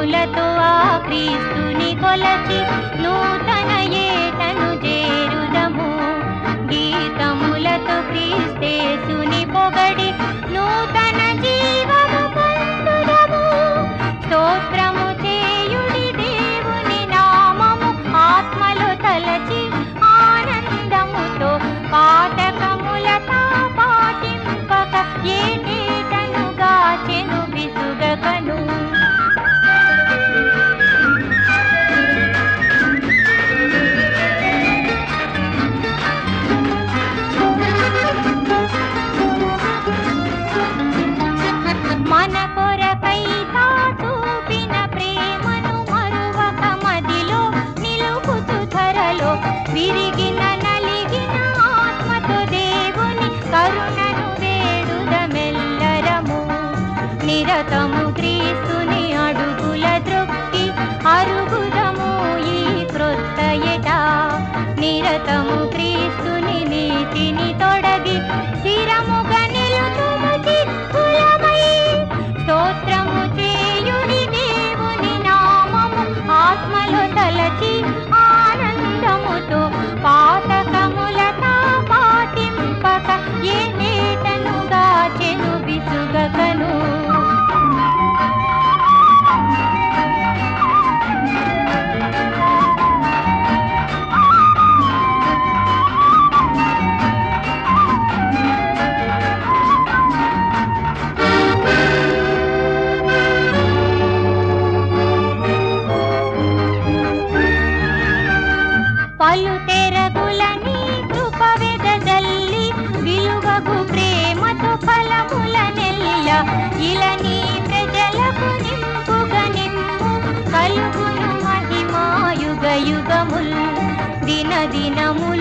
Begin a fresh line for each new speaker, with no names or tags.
గీతములతో ఆ క్రీస్తుని కొలచి నూతన ఏటను చేరుదము గీతములతో క్రీస్తేసుని పొగడి నూతన జీవము పొందుదము స్తోత్రము చేయుడి దేవుని నామము ఆత్మలో తలచి ఆనందముతో పాతకములతా పాటింపక ఏటేటను గాచెను విసుగకను మన కొరకై తా చూపిన ప్రేమను మరువక మదిలో నిలుపుతు ధరలో విరిగిన నలిగిన ఆత్మతో దేవుని కరుణను వేడుదమెల్లరము నిరతము క్రీస్తుని అడుగుల దృక్కి అరుగుదము ఈ క్రొత్త ఎట నిరతము క్రీస్తుని నీతిని తొడగి స్థిరముగా నిలుతుము చిత్తులమై స్తోత్రము చేయుడి దేవుని నామము ఆత్మలో తలచి ఆనందముతో పాతకములతా పాటింపక ఏ నేటను గాచెను విసుగకను పలు తెరగులని కృప వెదజల్లి విలువగు ప్రేమతో ఫలముల నెల్ల ఇలా నీ ప్రజలకు నింపుగా నిమ్ము కలుగును మహిమాయుగ యుగముల్ దిన దినములు